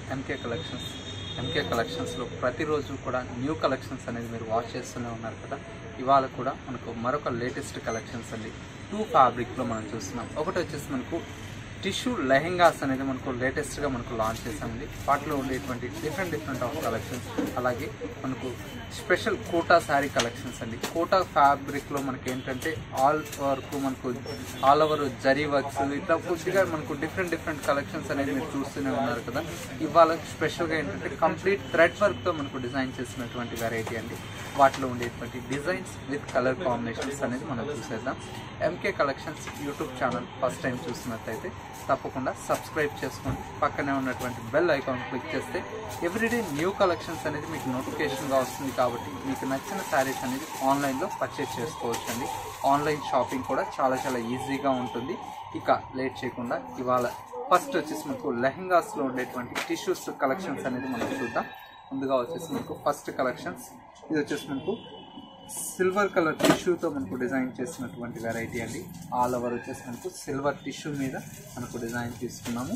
MK collections MK కలెక్షన్స్లో ప్రతిరోజు కూడా న్యూ కలెక్షన్స్ అనేది మీరు వాచ్ చేస్తూనే ఉన్నారు కదా ఇవాళ కూడా మనకు మరొక లేటెస్ట్ కలెక్షన్స్ అండి టూ ఫ్యాబ్రిక్లో మనం చూస్తున్నాం ఒకటి వచ్చేసి మనకు టిష్యూ లెహెంగాస్ అనేది మనకు లేటెస్ట్గా మనకు లాంచ్ చేసామండి వాటిలో ఉండేటువంటి డిఫరెంట్ డిఫరెంట్ ఆఫ్ కలెక్షన్స్ అలాగే మనకు స్పెషల్ కోటా శారీ కలెక్షన్స్ అండి కోటా ఫ్యాబ్రిక్లో మనకి ఏంటంటే ఆల్ వర్క్ మనకు ఆల్ ఓవర్ జరీ వర్క్స్ ఇట్లా కొద్దిగా మనకు డిఫరెంట్ డిఫరెంట్ కలెక్షన్స్ అనేది మీరు చూస్తూనే ఉన్నారు కదా ఇవాళ స్పెషల్గా ఏంటంటే కంప్లీట్ థ్రెడ్ వర్క్తో మనకు డిజైన్ చేసినటువంటి వెరైటీ అండి వాటిలో ఉండేటువంటి డిజైన్స్ విత్ కలర్ కాంబినేషన్స్ అనేది మనం చూసేద్దాం M K collections YouTube channel first time చూసినట్లయితే తప్పకుండా సబ్స్క్రైబ్ చేసుకోండి పక్కనే ఉన్నటువంటి బెల్ ఐకాన్ క్లిక్ చేస్తే ఎవ్రీడే న్యూ కలెక్షన్స్ అనేది మీకు నోటిఫికేషన్గా వస్తుంది కాబట్టి మీకు నచ్చిన శారీస్ అనేది ఆన్లైన్లో పర్చేస్ చేసుకోవచ్చు అండి ఆన్లైన్ షాపింగ్ కూడా చాలా చాలా ఈజీగా ఉంటుంది ఇక లేట్ చేయకుండా ఇవాళ ఫస్ట్ వచ్చేసి మనకు లెహంగాస్లో ఉండేటువంటి టిష్యూస్ కలెక్షన్స్ అనేది మనం చూద్దాం ముందుగా వచ్చేసి మనకు ఫస్ట్ కలెక్షన్స్ ఇది వచ్చేసి మనకు సిల్వర్ కలర్ టిష్యూతో మనకు డిజైన్ చేసినటువంటి వెరైటీ అండి ఆల్ ఓవర్ వచ్చేసి మనకు సిల్వర్ టిష్యూ మీద మనకు డిజైన్ తీసుకున్నాము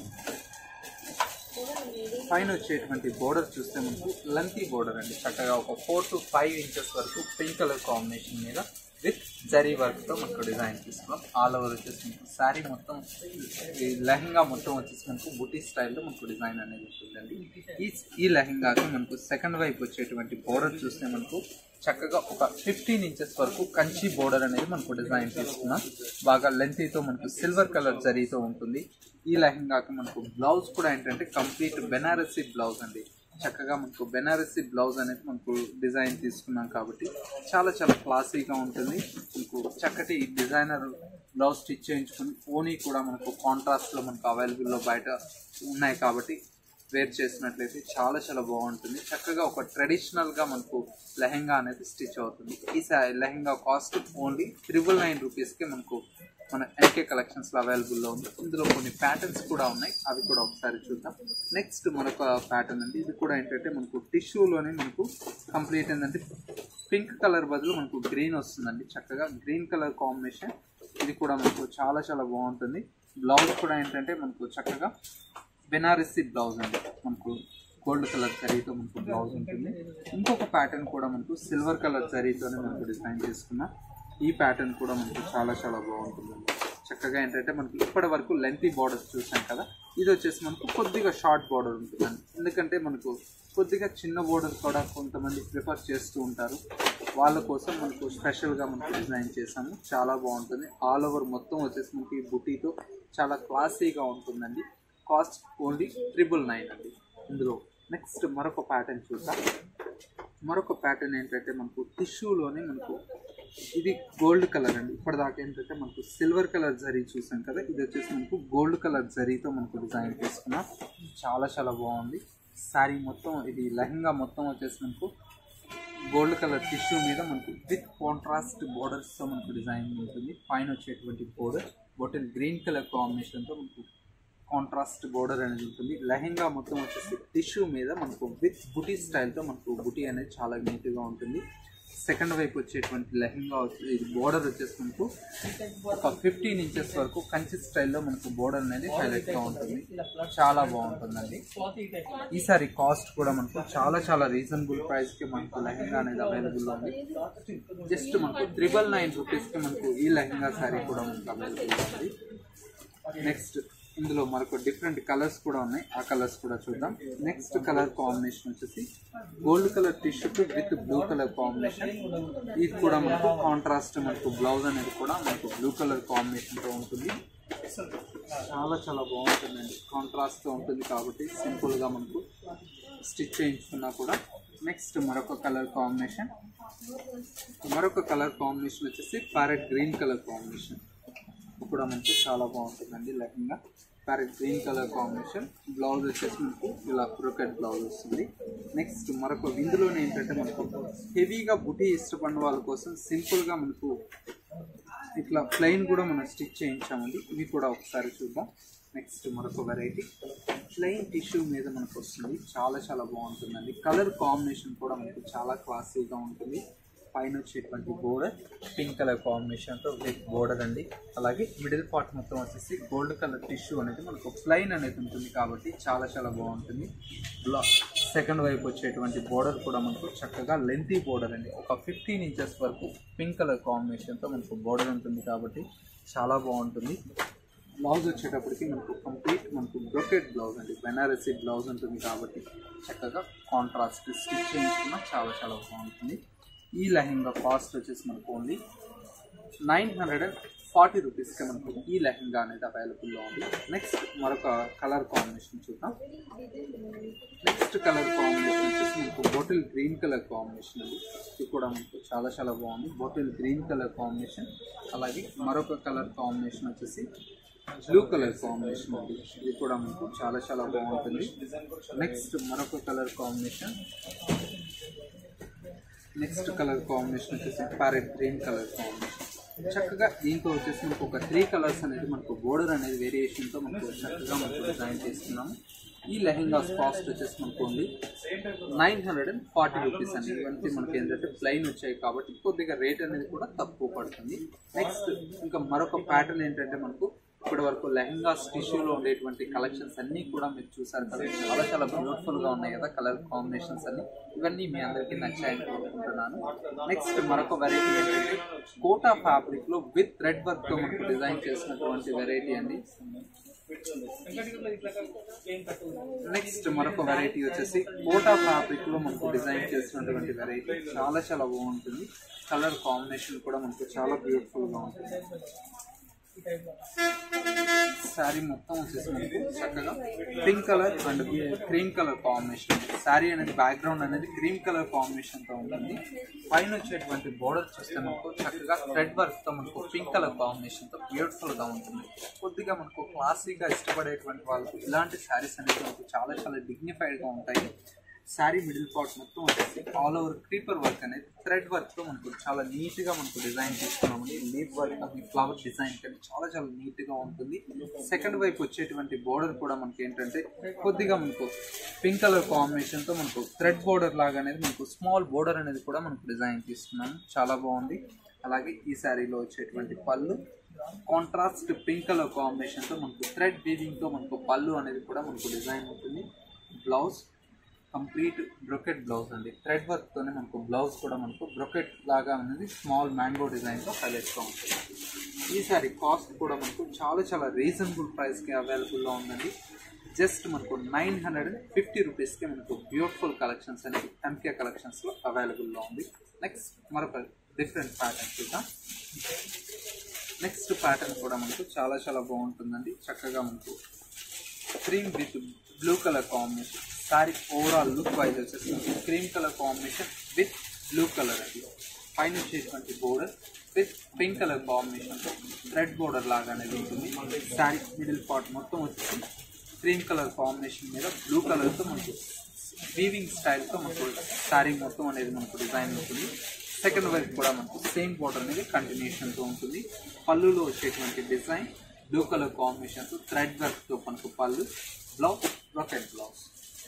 పైన వచ్చేటువంటి బోర్డర్ చూస్తే మనకు లెంతీ బోర్డర్ అండి చక్కగా ఒక ఫోర్ టు ఫైవ్ ఇంచెస్ వరకు పింక్ కలర్ కాంబినేషన్ మీద విత్ జరీ వర్క్తో మనకు డిజైన్ తీసుకున్నాం ఆల్ ఓవర్ వచ్చేసి మనకు శారీ మొత్తం ఈ లెహంగా మొత్తం వచ్చేసి మనకు బుటీ స్టైల్లో మనకు డిజైన్ అనేది ఉంటుందండి ఈ ఈ లెహంగాకి మనకు సెకండ్ వైపు వచ్చేటువంటి బోర్డర్ చూస్తే మనకు చక్కగా ఒక ఫిఫ్టీన్ ఇంచెస్ వరకు కంచి బోర్డర్ అనేది మనకు డిజైన్ తీసుకున్నాం బాగా లెంతీతో మనకు సిల్వర్ కలర్ జరీతో ఉంటుంది ఈ లెహంగాకి మనకు బ్లౌజ్ కూడా ఏంటంటే కంప్లీట్ బెనారసీ బ్లౌజ్ అండి చక్కగా మనకు బెనారసీ బ్లౌజ్ అనేది మనకు డిజైన్ తీసుకున్నాం కాబట్టి చాలా చాలా క్లాసీగా ఉంటుంది మనకు చక్కటి డిజైనర్ బ్లౌజ్ స్టిచ్ చేయించుకుని ఓనీ కూడా మనకు కాంట్రాస్ట్లో మనకు అవైలబుల్లో బయట ఉన్నాయి కాబట్టి వేర్ చేసినట్లయితే చాలా చాలా బాగుంటుంది చక్కగా ఒక ట్రెడిషనల్గా మనకు లెహెంగా అనేది స్టిచ్ అవుతుంది ఈ సా lehenga cost only triple nine రూపీస్కి మనకు మన ఎన్కే కలెక్షన్స్లో అవైలబుల్లో ఉంది ఇందులో కొన్ని ప్యాటర్న్స్ కూడా ఉన్నాయి అవి కూడా ఒకసారి చూద్దాం నెక్స్ట్ మరొక ప్యాటర్న్ అండి ఇది కూడా ఏంటంటే మనకు టిష్యూలోనే మనకు కంప్లీట్ ఏంటంటే పింక్ కలర్ బదులు మనకు గ్రీన్ వస్తుందండి చక్కగా గ్రీన్ కలర్ కాంబినేషన్ ఇది కూడా మనకు చాలా చాలా బాగుంటుంది బ్లౌజ్ కూడా ఏంటంటే మనకు చక్కగా బెనారసీ బ్లౌజ్ అండి మనకు గోల్డ్ కలర్ జరీతో మనకు బ్లౌజ్ ఉంటుంది ఇంకొక ప్యాటర్న్ కూడా మనకు సిల్వర్ కలర్ జరీతోనే మనకు డిజైన్ చేసుకున్నాం ఈ ప్యాటర్న్ కూడా మనకు చాలా చాలా బాగుంటుంది చక్కగా ఏంటంటే మనకి ఇప్పటి వరకు లెంతీ బార్డర్స్ చూసాం కదా ఇది వచ్చేసి మనకు కొద్దిగా షార్ట్ బార్డర్ ఉంటుందండి ఎందుకంటే మనకు కొద్దిగా చిన్న బార్డర్ కూడా కొంతమంది ప్రిఫర్ చేస్తూ ఉంటారు వాళ్ళ కోసం మనకు స్పెషల్గా మనకు డిజైన్ చేసాము చాలా బాగుంటుంది ఆల్ ఓవర్ మొత్తం వచ్చేసి మనకి బుటీతో చాలా క్లాసీగా ఉంటుందండి కాస్ట్ ఓన్లీ ట్రిపుల్ నైన్ అండి ఇందులో నెక్స్ట్ మరొక ప్యాటర్న్ చూద్దాం మరొక ప్యాటర్న్ ఏంటంటే మనకు టిష్యూలోనే మనకు ఇది గోల్డ్ కలర్ అండి ఇప్పటిదాకా ఏంటంటే మనకు సిల్వర్ కలర్ జరీ చూసాం కదా ఇది వచ్చేసి మనకు గోల్డ్ కలర్ జరీతో మనకు డిజైన్ చేసుకున్నాం చాలా చాలా బాగుంది శారీ మొత్తం ఇది లెహంగా మొత్తం వచ్చేసి మనకు గోల్డ్ కలర్ టిష్యూ మీద మనకు విత్ కాంట్రాస్ట్ బోర్డర్స్తో మనకు డిజైన్ ఉంటుంది పైన వచ్చేటువంటి బోర్డర్ బాటిల్ గ్రీన్ కలర్ కాంబినేషన్తో మనకు కాంట్రాస్ట్ బోర్డర్ అనేది ఉంటుంది లెహెంగా మొత్తం వచ్చేసి టిష్యూ మీద మనకు విత్ బుటీ స్టైల్తో మనకు బుటీ అనేది చాలా నీట్గా ఉంటుంది సెకండ్ వైపు వచ్చేటువంటి లెహెంగా ఇది బోర్డర్ వచ్చేసి మనకు ఒక ఫిఫ్టీన్ ఇంచెస్ వరకు కంచి స్టైల్లో మనకు బోర్డర్ అనేది హైలైట్గా ఉంటుంది చాలా బాగుంటుందండి ఈసారి కాస్ట్ కూడా మనకు చాలా చాలా రీజనబుల్ ప్రైస్కి మనకు లెహెంగా అనేది అవైలబుల్లో ఉంది జస్ట్ మనకు త్రిబల్ నైన్ రూపీస్కి మనకు ఈ లెహెంగా శారీ కూడా మనకు అవైలబుల్ ఉంది నెక్స్ట్ ఇందులో మనకు డిఫరెంట్ కలర్స్ కూడా ఉన్నాయి ఆ కలర్స్ కూడా చూద్దాం నెక్స్ట్ కలర్ కాంబినేషన్ వచ్చేసి gold colour tissue with blue colour combination ఇది కూడా మనకు కాంట్రాస్ట్ మనకు బ్లౌజ్ అనేది కూడా మనకు బ్లూ కలర్ కాంబినేషన్తో ఉంటుంది చాలా చాలా బాగుంటుందండి కాంట్రాస్ట్తో ఉంటుంది కాబట్టి సింపుల్గా మనకు స్టిచ్ చేయించుకున్నా కూడా నెక్స్ట్ మరొక కలర్ కాంబినేషన్ మరొక కలర్ కాంబినేషన్ వచ్చేసి ప్యారెట్ గ్రీన్ కలర్ కాంబినేషన్ కూడా మనకు చాలా బాగుంటుందండి lehenga parrot green colour combination blouse వచ్చేసి మనకు ఇలా క్రోకెట్ బ్లౌజ్ వస్తుంది నెక్స్ట్ మరొక ఇందులోనే ఏంటంటే మనకు హెవీగా బుటీ ఇష్టపడిన వాళ్ళ కోసం సింపుల్గా మనకు ఇట్లా ప్లెయిన్ కూడా మనం స్టిచ్ చేయించామండి ఇవి కూడా ఒకసారి చూద్దాం నెక్స్ట్ మరొక వెరైటీ ప్లెయిన్ టిష్యూ మీద మనకు వస్తుంది చాలా చాలా బాగుంటుందండి కలర్ కాంబినేషన్ కూడా మనకు చాలా క్లాసీగా ఉంటుంది పైన వచ్చేటువంటి బోర్డర్ పింక్ కలర్ కాంబినేషన్తో విత్ బోర్డర్ అండి అలాగే మిడిల్ పార్ట్ మొత్తం వచ్చేసి గోల్డ్ కలర్ టిష్యూ అనేది మనకు ప్లైన్ అనేది ఉంటుంది కాబట్టి చాలా చాలా బాగుంటుంది బ్లా సెకండ్ వైపు వచ్చేటువంటి బోర్డర్ కూడా మనకు చక్కగా లెంతీ బోర్డర్ అండి ఒక ఫిఫ్టీన్ ఇంచెస్ వరకు పింక్ కలర్ కాంబినేషన్తో మనకు బోర్డర్ ఉంటుంది కాబట్టి చాలా బాగుంటుంది బ్లౌజ్ వచ్చేటప్పటికి మనకు కంప్లీట్ మనకు బ్రొకెట్ బ్లౌజ్ అండి బెనారసీ బ్లౌజ్ ఉంటుంది కాబట్టి చక్కగా కాంట్రాస్ట్ స్టిచ్ చేయించుకున్న చాలా చాలా బాగుంటుంది ఈ లెహెంగా కాస్ట్ వచ్చేసి మనకు only nine hundred and forty రూపీస్కి మనకు ఈ లెహెంగా అనేది అవైలబుల్లో ఉంది నెక్స్ట్ మరొక కలర్ కాంబినేషన్ చూద్దాం నెక్స్ట్ కలర్ కాంబినేషన్ వచ్చేసి మనకు బాటిల్ గ్రీన్ కలర్ కాంబినేషన్ అండి ఇది కూడా మనకు చాలా చాలా బాగుంది బాటిల్ గ్రీన్ కలర్ కాంబినేషన్ అలాగే మరొక కలర్ కాంబినేషన్ వచ్చేసి బ్లూ కలర్ కాంబినేషన్ అండి ఇది కూడా మనకు చాలా చాలా బాగుంటుంది నెక్స్ట్ మరొక colour combination next colour combination వచ్చేసి ప్యారెట్ గ్రీన్ కలర్ కాంబినేషన్ చక్కగా దీంతో వచ్చేసి మనకు ఒక త్రీ కలర్స్ అనేది మనకు బోర్డర్ అనేది వేరియేషన్తో మనకు చక్కగా మనకు డిజైన్ చేస్తున్నాము ఈ లెహెంగాస్ కాస్ట్ వచ్చేసి మనకు only nine hundred and forty rupees అండి ఇవన్నీ మనకి ఏంటంటే ప్లెయిన్ వచ్చాయి కాబట్టి కొద్దిగా రేట్ అనేది కూడా తక్కువ పడుతుంది నెక్స్ట్ ఇంకా మరొక ప్యాటర్న్ ఏంటంటే మనకు ఇప్పటి వరకు లెహంగాస్ టిష్యూలో ఉండేటువంటి కలెక్షన్స్ అన్నీ కూడా మీరు చూసారు కదా చాలా చాలా బ్యూటిఫుల్ గా ఉన్నాయి కదా కలర్ కాంబినేషన్స్ అన్ని ఇవన్నీ మీ అందరికీ నచ్చాయని కోరుకుంటున్నాను నెక్స్ట్ మరొక వెరైటీ ఏంటంటే కోటా ఫ్యాబ్రిక్ లో విత్ థ్రెడ్ వర్క్ తో మనకు డిజైన్ చేసినటువంటి వెరైటీ అండి నెక్స్ట్ మరొక వెరైటీ వచ్చేసి కోటా ఫ్యాబ్రిక్ లో మనకు డిజైన్ చేసినటువంటి వెరైటీ చాలా చాలా బాగుంటుంది కలర్ కాంబినేషన్ కూడా మనకు చాలా బ్యూటిఫుల్ గా ఉంటుంది శారీ మొత్తం వచ్చేసి మనకు చక్కగా pink colour and cream colour combination sari అనేది బ్యాక్గ్రౌండ్ అనేది క్రీమ్ కలర్ కాంబినేషన్ తో ఉంటుంది పైన వచ్చేటువంటి బోర్డర్ చూస్తే మనకు చక్కగా థ్రెడ్ వర్క్ తో మనకు పింక్ కలర్ కాంబినేషన్ తో బ్యూటిఫుల్ గా ఉంటుంది కొద్దిగా మనకు క్లాసిక్ గా ఇష్టపడేటువంటి వాళ్ళకు ఇలాంటి శారీస్ అనేది మనకు చాలా చాలా డిగ్నిఫైడ్ గా ఉంటాయి శారీ మిడిల్ పార్ట్ మొత్తం వచ్చేసి ఆల్ ఓవర్ క్రీపర్ వర్క్ అనేది థ్రెడ్ వర్క్ తో మనకు చాలా నీట్ గా మనకు డిజైన్ చేసుకున్నామండి లీప్ వర్క్ అది ఫ్లవర్ డిజైన్ కానీ చాలా చాలా నీట్ గా ఉంటుంది సెకండ్ వైపు వచ్చేటువంటి బోర్డర్ కూడా మనకి ఏంటంటే కొద్దిగా మనకు పింక్ కలర్ కాంబినేషన్ తో మనకు థ్రెడ్ బోర్డర్ లాగా అనేది మనకు స్మాల్ బోర్డర్ అనేది కూడా మనకు డిజైన్ తీసుకున్నాము చాలా బాగుంది అలాగే ఈ శారీలో వచ్చేటువంటి పళ్ళు కాంట్రాస్ట్ పింక్ కలర్ కాంబినేషన్ తో మనకు థ్రెడ్ వీవింగ్ తో మనకు పళ్ళు అనేది కూడా మనకు డిజైన్ ఉంటుంది బ్లౌజ్ కంప్లీట్ బ్రొకెట్ బ్లౌజ్ అండి థ్రెడ్ వర్క్ తోనే మనకు బ్లౌజ్ కూడా మనకు బ్రొకెట్ లాగా అనేది స్మాల్ మ్యాంగో డిజైన్ తో హైలైట్ గా ఉంటుంది ఈ సారీ కాస్ట్ కూడా మనకు చాలా చాలా రీజనబుల్ ప్రైస్ కి అవైలబుల్ లో ఉందండి జస్ట్ మనకు నైన్ హండ్రెడ్ అండ్ ఫిఫ్టీ రూపీస్కి మనకు బ్యూటిఫుల్ కలెక్షన్స్ అనేది ఎంకే కలెక్షన్స్లో అవైలబుల్లో ఉంది నెక్స్ట్ మరొక డిఫరెంట్ ప్యాటర్న్ చూద్దాం నెక్స్ట్ ప్యాటర్న్ కూడా మనకు చాలా చాలా బాగుంటుందండి చక్కగా మనకు cream with blue colour combination sari overall look wise వచ్చేసి మనకి cream colour combination with blue colour అండి పైన వచ్చేటువంటి బోర్డర్ విత్ పింక్ కలర్ కాంబినేషన్తో రెడ్ బోర్డర్ లాగా అనేది ఉంటుంది సారీ మిడిల్ పార్ట్ మొత్తం వచ్చేసి క్రీమ్ కలర్ కాంబినేషన్ మీద బ్లూ కలర్తో మనకు వీవింగ్ స్టైల్తో మనకు శారీ మొత్తం అనేది మనకు డిజైన్ ఉంటుంది సెకండ్ వైపు కూడా మనకు సేమ్ బోర్డర్ అనేది కంటిన్యూషన్తో ఉంటుంది పళ్ళులో వచ్చేటువంటి డిజైన్ బ్లూ కలర్ కాంబినేషన్తో థ్రెడ్ వర్క్తో మనకు పళ్ళు బ్లౌజ్ రాకెట్ బ్లౌజ్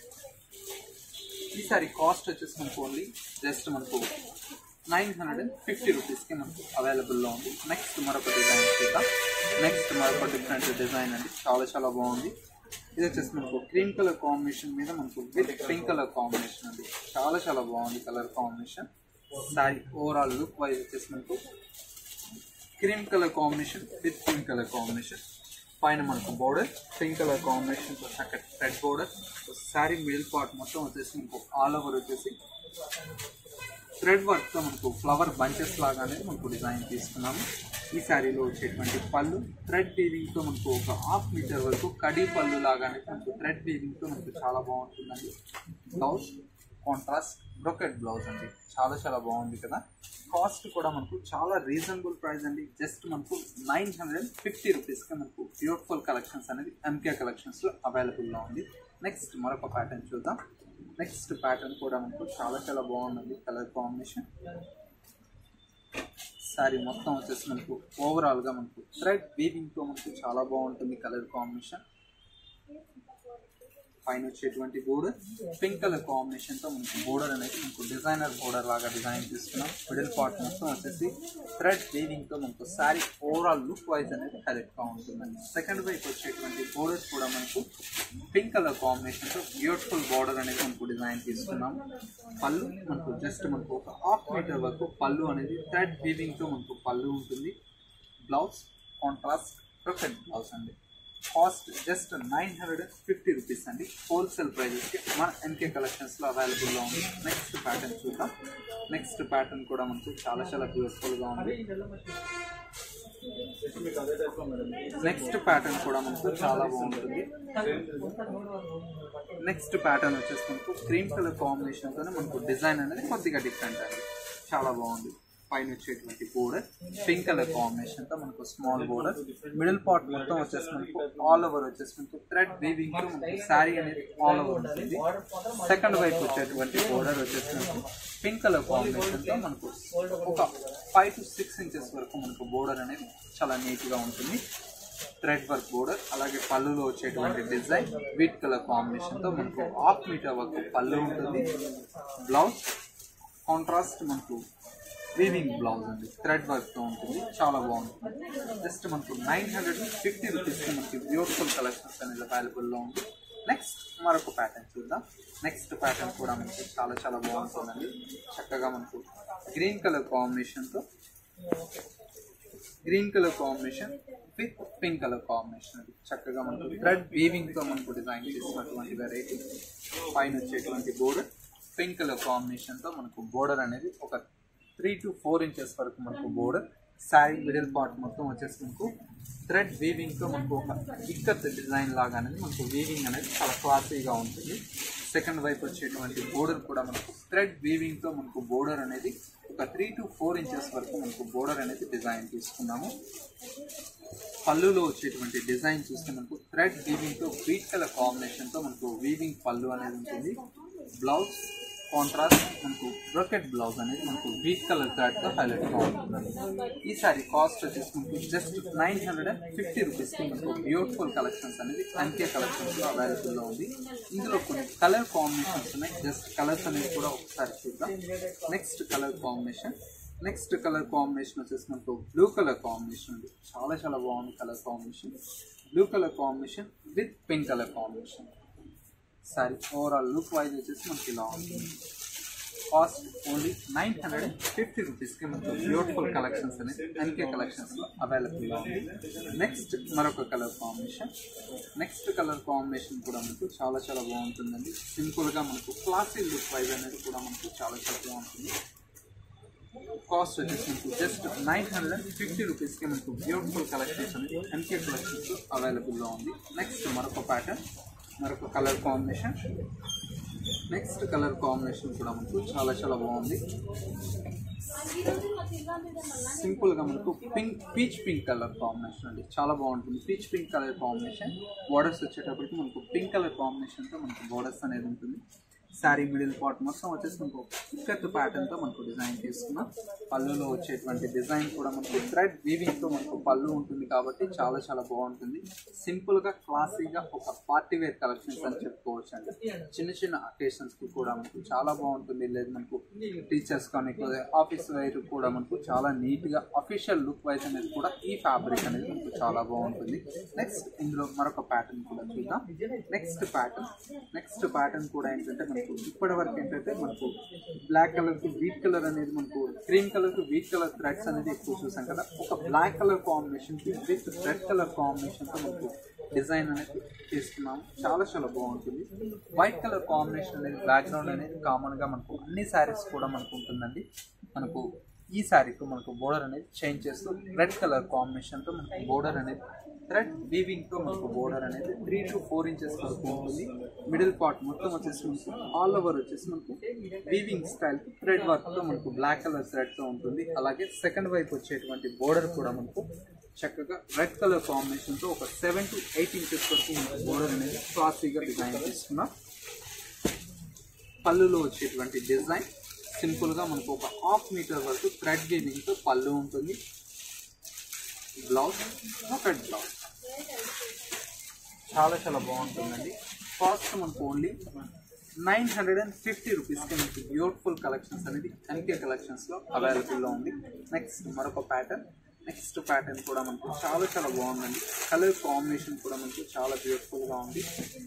ఈసారి కాస్ట్ వచ్చేసి మనకు ఓన్లీ జస్ట్ మనకు నైన్ హండ్రెడ్ అండ్ ఫిఫ్టీ రూపీస్కి మనకు అవైలబుల్లో ఉంది నెక్స్ట్ మరొక డిజైన్ చూద్దాం నెక్స్ట్ మరొక డిఫరెంట్ డిజైన్ అండి చాలా చాలా బాగుంది ఇది వచ్చేసి మనకు క్రీమ్ కలర్ కాంబినేషన్ మీద మనకు విత్ పింక్ కలర్ కాంబినేషన్ అండి చాలా చాలా బాగుంది colour combination sari overall look wise వచ్చేసి మనకు cream colour combination with pink colour combination పైన మనకు బోర్డర్ పింక్ కలర్ కాంబినేషన్ చక్కటి red border sari middle part మొత్తం వచ్చేసి మనకు ఆల్ ఓవర్ వచ్చేసి థ్రెడ్ వర్క్తో మనకు ఫ్లవర్ బంచెస్ లాగా అనేది మనకు డిజైన్ తీసుకున్నాము ఈ శారీలో వచ్చేటువంటి పళ్ళు థ్రెడ్ వీవింగ్తో మనకు ఒక హాఫ్ మీటర్ వరకు కడీ పళ్ళు లాగా అనేది మనకు థ్రెడ్ వీవింగ్తో మనకు చాలా బాగుంటుందండి బ్లౌజ్ కాంట్రాస్ట్ బ్రొకెట్ బ్లౌజ్ అండి చాలా చాలా బాగుంది కదా కాస్ట్ కూడా మనకు చాలా రీజనబుల్ ప్రైస్ అండి జస్ట్ మనకు నైన్ హండ్రెడ్ అండ్ ఫిఫ్టీ రూపీస్కి మనకు బ్యూటిఫుల్ కలెక్షన్స్ అనేది ఎంకే కలెక్షన్స్లో అవైలబుల్లో ఉంది నెక్స్ట్ మరొక ప్యాటర్న్ చూద్దాం నెక్స్ట్ ప్యాటర్న్ కూడా మనకు చాలా చాలా బాగుంది కలర్ కాంబినేషన్ సారీ మొత్తం వచ్చేసి మనకు ఓవరాల్గా మనకు థ్రెడ్ వీవింగ్తో మనకు చాలా బాగుంటుంది కలర్ కాంబినేషన్ పైన వచ్చేటువంటి బోర్డర్ పింక్ కలర్ కాంబినేషన్ తో మనకు బోర్డర్ అనేది మనకు డిజైనర్ బోర్డర్ లాగా డిజైన్ తీసుకున్నాం మిడిల్ పార్ట్ మొత్తం వచ్చేసి థ్రెడ్ వీవింగ్ తో మనకు సారీ ఓవరాల్ లుక్ వైజ్ అనేది హైలైట్ గా ఉంటుందండి సెకండ్ వైపు వచ్చేటువంటి బోర్డర్స్ కూడా మనకు పింక్ కలర్ కాంబినేషన్ తో బ్యూటిఫుల్ బోర్డర్ అనేది మనకు డిజైన్ తీసుకున్నాం పళ్ళు మనకు జస్ట్ మనకు ఒక హాఫ్ మీటర్ వరకు పళ్ళు అనేది థ్రెడ్ వీవింగ్ తో మనకు పళ్ళు ఉంటుంది బ్లౌజ్ కాంట్రాస్ట్ ప్రొఫెట్ బ్లౌజ్ అండి cost just nine hundred fifty rupees అండి హోల్సేల్ ప్రైజెస్కి మన ఎన్కే కలెక్షన్స్లో అవైలబుల్లో ఉంది నెక్స్ట్ ప్యాటర్న్ చూద్దాం నెక్స్ట్ ప్యాటర్న్ కూడా మనకు చాలా చాలా బ్యూటిఫుల్గా ఉంది నెక్స్ట్ ప్యాటర్న్ కూడా మనకు చాలా బాగుంటుంది నెక్స్ట్ ప్యాటర్న్ వచ్చేసి మనకు క్రీమ్ కలర్ కాంబినేషన్తోనే మనకు డిజైన్ అనేది కొద్దిగా డిఫరెంట్ అండి చాలా బాగుంది పైన వచ్చేటువంటి బోర్డర్ పింక్ కలర్ కాంబినేషన్ తో మనకు స్మాల్ బోర్డర్ మిడిల్ పార్ట్ మొత్తం వచ్చేసి మనకు ఆల్ ఓవర్ వచ్చేసి మనకు థ్రెడ్ వీవింగ్ తో మనకు శారీ అనేది ఆల్ ఓవర్ ఉంటుంది సెకండ్ వైపు వచ్చేటువంటి బోర్డర్ వచ్చేసి మనకు పింక్ కలర్ కాంబినేషన్ తో మనకు ఒక ఫైవ్ టు సిక్స్ ఇంచెస్ వరకు మనకు బోర్డర్ అనేది చాలా నీట్ గా ఉంటుంది థ్రెడ్ వర్క్ బోర్డర్ అలాగే పళ్ళులో వచ్చేటువంటి డిజైన్ వీట్ కలర్ కాంబినేషన్ తో మనకు హాఫ్ మీటర్ వరకు పళ్ళు ఉంటుంది బ్లౌజ్ కాంట్రాస్ట్ మనకు వీవింగ్ బ్లౌజ్ అండి థ్రెడ్ వర్క్ తో ఉంటుంది చాలా బాగుంటుంది జస్ట్ మనకు నైన్ హండ్రెడ్ ఫిఫ్టీ రూపీస్ మనకి బ్యూటిఫుల్ కలెక్షన్స్ అనేది అవైలబుల్ లో ఉంది నెక్స్ట్ మరొక ప్యాటర్న్ చూద్దాం నెక్స్ట్ ప్యాటర్న్ కూడా మనకి చాలా చాలా బాగుంటుందండి చక్కగా మనకు గ్రీన్ కలర్ కాంబినేషన్ తో green colour combination with pink colour combination అది చక్కగా మనకు థ్రెడ్ వీవింగ్ తో మనకు డిజైన్ చేసినటువంటి వెరైటీ పైన వచ్చేటువంటి బోర్డర్ పింక్ కలర్ కాంబినేషన్ తో మనకు బోర్డర్ అనేది ఒక త్రీ టు ఫోర్ ఇంచెస్ వరకు మనకు బోర్డర్ శారీ మిడిల్ పార్ట్ మొత్తం వచ్చేసి మనకు థ్రెడ్ వీవింగ్ తో మనకు ఒక ఇక్కత్ డిజైన్ లాగా అనేది మనకు వీవింగ్ అనేది చాలా క్లాసీగా ఉంటుంది సెకండ్ వైపు వచ్చేటువంటి బోర్డర్ కూడా మనకు థ్రెడ్ వీవింగ్ తో మనకు బోర్డర్ అనేది ఒక త్రీ టు ఫోర్ ఇంచెస్ వరకు మనకు బోర్డర్ అనేది డిజైన్ తీసుకున్నాము పళ్ళులో వచ్చేటువంటి డిజైన్ చూస్తే మనకు థ్రెడ్ వీవింగ్ తో వీట్ కలర్ కాంబినేషన్ తో మనకు వీవింగ్ పళ్ళు అనేది ఉంటుంది బ్లౌజ్ కాంట్రాస్ట్ మనకు బ్రోకెట్ బ్లౌజ్ అనేది మనకు వీట్ కలర్ థ్రెడ్ తో హైలైట్ గా ఉంటుంది ఈ సారీ కాస్ట్ వచ్చేసి మనకు just nine hundred and fifty rupees కి మనకు బ్యూటిఫుల్ కలెక్షన్స్ అనేది అంకే కలెక్షన్స్ లో అవైలబుల్ లో ఉంది ఇందులో కొన్ని కలర్ కాంబినేషన్స్ ఉన్నాయి జస్ట్ కలర్స్ అనేది కూడా ఒకసారి చూద్దాం next colour combination next colour combination వచ్చేసి మనకు బ్లూ కలర్ కాంబినేషన్ ఉంది చాలా చాలా బాగుంది colour combination blue colour combination with pink colour combination sari overall look wise వచ్చేసి మనకి ఇలా ఉంటుంది cost only nine hundred and fifty రూపీస్కి మనకు బ్యూటిఫుల్ కలెక్షన్స్ అనేది ఎన్కే కలెక్షన్స్లో అవైలబుల్గా ఉంది నెక్స్ట్ మరొక colour combination next colour combination కూడా మనకు చాలా చాలా బాగుంటుందండి సింపుల్గా మనకు క్లాసీ లుక్ వైజ్ అనేది కూడా మనకు చాలా చాలా బాగుంటుంది కాస్ట్ వచ్చేసి మనకు just nine hundred and fifty రూపీస్కి మనకు బ్యూటిఫుల్ కలెక్షన్స్ అనేది ఎన్కే కలెక్షన్స్ అవైలబుల్లో ఉంది నెక్స్ట్ మరొక ప్యాటర్న్ మరొక colour combination next colour combination కూడా మనకు చాలా చాలా బాగుంది సింపుల్గా మనకు pink peach pink colour combination అండి చాలా బాగుంటుంది peach pink colour combination borders వచ్చేటప్పటికి మనకు పింక్ కలర్ కాంబినేషన్తో మనకు బోర్డర్స్ అనేది ఉంటుంది శారీ మిడిల్ పార్ట్ మొత్తం వచ్చేసి మనకు ఇక్కత్ ప్యాటర్న్ తో మనకు డిజైన్ చేసుకున్నాం పళ్ళులో వచ్చేటువంటి డిజైన్ కూడా మనకు థ్రెడ్ వీవింగ్ తో మనకు పళ్ళు ఉంటుంది కాబట్టి చాలా చాలా బాగుంటుంది సింపుల్ గా క్లాసీగా ఒక పార్టీ వేర్ కలెక్షన్స్ అని చెప్పుకోవచ్చు అండి చిన్న చిన్న అకేషన్స్ కి కూడా మనకు చాలా బాగుంటుంది లేదు మనకు టీచర్స్ కానీ ఆఫీస్ వేర్ కూడా మనకు చాలా నీట్ గా అఫీషియల్ లుక్ వైజ్ అనేది కూడా ఈ ఫ్యాబ్రిక్ అనేది మనకు చాలా బాగుంటుంది నెక్స్ట్ ఇందులో మరొక ప్యాటర్న్ కూడా చూద్దాం నెక్స్ట్ ప్యాటర్న్ నెక్స్ట్ ప్యాటర్న్ కూడా ఏంటంటే మనకు ఇప్పటి వరకు ఏంటంటే మనకు బ్లాక్ కలర్ కి వీట్ కలర్ అనేది మనకు క్రీమ్ కలర్ కి వీట్ కలర్ థ్రెడ్స్ అనేది ఎక్కువ చూసాం కదా ఒక బ్లాక్ కలర్ కాంబినేషన్ కి విత్ రెడ్ కలర్ కాంబినేషన్ తో మనకు డిజైన్ అనేది తీసుకున్నాము చాలా చాలా బాగుంటుంది వైట్ కలర్ కాంబినేషన్ అనేది బ్యాక్గ్రౌండ్ అనేది కామన్ గా మనకు అన్ని శారీస్ కూడా మనకు ఉంటుందండి మనకు ఈ శారీకి మనకు బోర్డర్ అనేది చేంజ్ చేస్తూ రెడ్ కలర్ కాంబినేషన్తో మనకు బోర్డర్ అనేది థ్రెడ్ వీవింగ్తో మనకు బోర్డర్ అనేది త్రీ టు ఫోర్ ఇంచెస్ వరకు ఉంటుంది మిడిల్ పార్ట్ మొత్తం వచ్చేసి మనకు ఆల్ ఓవర్ వచ్చేసి మనకు వీవింగ్ స్టైల్ థ్రెడ్ వర్క్తో మనకు బ్లాక్ కలర్ థ్రెడ్తో ఉంటుంది అలాగే సెకండ్ వైపు వచ్చేటువంటి బోర్డర్ కూడా మనకు చక్కగా రెడ్ కలర్ కాంబినేషన్తో ఒక సెవెన్ టు ఎయిట్ ఇంచెస్ వరకు మనకు బోర్డర్ అనేది క్లాసీగా డిజైన్ చేసుకున్నాం పళ్ళులో వచ్చేటువంటి డిజైన్ సింపుల్గా మనకు ఒక హాఫ్ మీటర్ వరకు థ్రెడ్ వీవింగ్తో పళ్ళు ఉంటుంది బ్లౌజ్ ఒకటి బ్లౌజ్ చాలా చాలా బాగుంటుందండి కాస్ట్ మనకు only nine hundred and fifty రూపీస్కి మీకు బ్యూటిఫుల్ కలెక్షన్స్ అనేది ఎంకే కలెక్షన్స్లో అవైలబుల్లో ఉంది నెక్స్ట్ మరొక ప్యాటర్న్ నెక్స్ట్ ప్యాటర్న్ కూడా మనకు చాలా చాలా బాగుందండి కలర్ కాంబినేషన్ కూడా మనకు చాలా బ్యూటిఫుల్గా ఉంది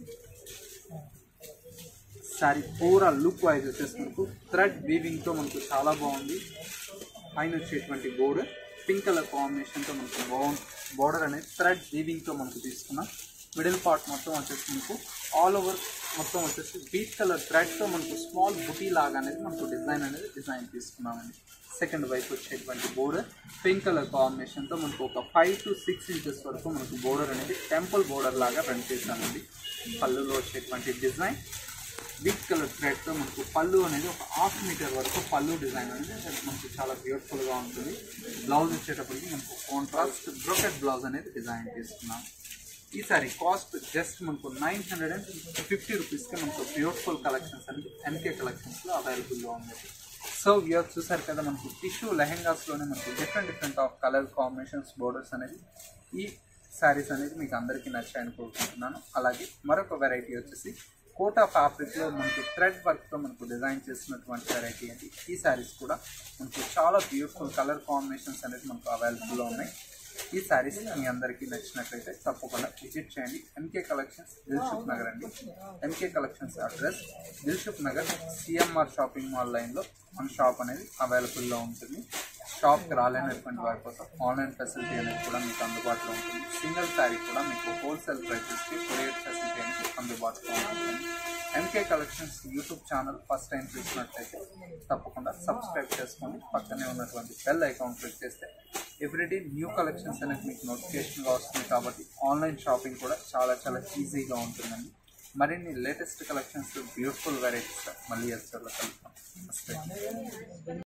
సారీ పూరా లుక్ వైజ్ వచ్చేసి మనకు థ్రెడ్ వీవింగ్తో మనకు చాలా బాగుంది పైన వచ్చేటువంటి బోర్డర్ పింక్ కలర్ కాంబినేషన్తో మనకు బాగుంది బోర్డర్ అనేది థ్రెడ్ వీవింగ్తో మనకు తీసుకున్నాం మిడిల్ పార్ట్ మొత్తం వచ్చేసి మనకు ఆల్ ఓవర్ మొత్తం వచ్చేసి బీట్ కలర్ థ్రెడ్తో మనకు స్మాల్ బుటీ లాగా అనేది మనకు డిజైన్ అనేది డిజైన్ తీసుకున్నామండి సెకండ్ వైపు వచ్చేటువంటి బోర్డర్ పింక్ కలర్ కాంబినేషన్తో మనకు ఒక ఫైవ్ టు సిక్స్ ఇంచెస్ వరకు మనకు బోర్డర్ అనేది టెంపుల్ బోర్డర్ లాగా రన్ చేశామండి పళ్ళులో వచ్చేటువంటి డిజైన్ బిగ్ కలర్ థ్రెడ్తో మనకు పళ్ళు అనేది ఒక హాఫ్ మీటర్ వరకు పళ్ళు డిజైన్ అనేది మనకు చాలా బ్యూటిఫుల్గా ఉంటుంది బ్లౌజ్ వచ్చేటప్పటికి మనకు కాంట్రాస్ట్ బ్రోకెట్ బ్లౌజ్ అనేది డిజైన్ చేసుకున్నాం ఈ సారీ కాస్ట్ జస్ట్ మనకు నైన్ హండ్రెడ్ అండ్ ఫిఫ్టీ రూపీస్కి మనకు బ్యూటిఫుల్ కలెక్షన్స్ అనేది ఎన్కే కలెక్షన్స్లో అవైలబుల్గా ఉంది సో ఇయర్ చూసారు కదా మనకు టిష్యూ లెహెంగాస్లోనే మనకు different different of colour combinations borders అనేది ఈ శారీస్ అనేది మీకు అందరికీ నచ్చాయని కోరుకుంటున్నాను అలాగే మరొక వెరైటీ వచ్చేసి కోటా ఫ్యాబ్రిక్లో మనకి థ్రెడ్ వర్క్తో మనకు డిజైన్ చేసినటువంటి వెరైటీ అండి ఈ శారీస్ కూడా మనకు చాలా బ్యూటిఫుల్ కలర్ కాంబినేషన్స్ అనేది మనకు అవైలబుల్లో ఉన్నాయి ఈ శారీస్ మీ అందరికీ నచ్చినట్లయితే తప్పకుండా విజిట్ చేయండి ఎంకే కలెక్షన్స్ దిల్షుక్ నగర్ అండి M K collections address Dilsukhnagar CMR shopping mall లైన్లో మన షాప్ అనేది అవైలబుల్లో ఉంటుంది షాప్కి రాలేనటువంటి వారి కోసం ఆన్లైన్ ఫెసిలిటీ అనేది కూడా మీకు అందుబాటులో ఉంటుంది సింగిల్ శారీ కూడా మీకు హోల్సేల్ ప్రైసెస్కి కొరియర్ ఫెసిలిటీ అనేది అందుబాటులో ఉంటుంది M K collections YouTube channel first time చూసినట్లయితే తప్పకుండా సబ్స్క్రైబ్ చేసుకోండి పక్కనే ఉన్నటువంటి బెల్ ఐకాన్ క్లిక్ చేస్తే ఎవ్రీడే న్యూ కలెక్షన్స్ అనేది మీకు నోటిఫికేషన్గా వస్తుంది కాబట్టి ఆన్లైన్ షాపింగ్ కూడా చాలా చాలా ఈజీగా ఉంటుందండి మరిన్ని లేటెస్ట్ కలెక్షన్స్ బ్యూటిఫుల్ వెరైటీస్ మళ్ళీ ఎస్టర్లో కలుగుతాం నమస్తే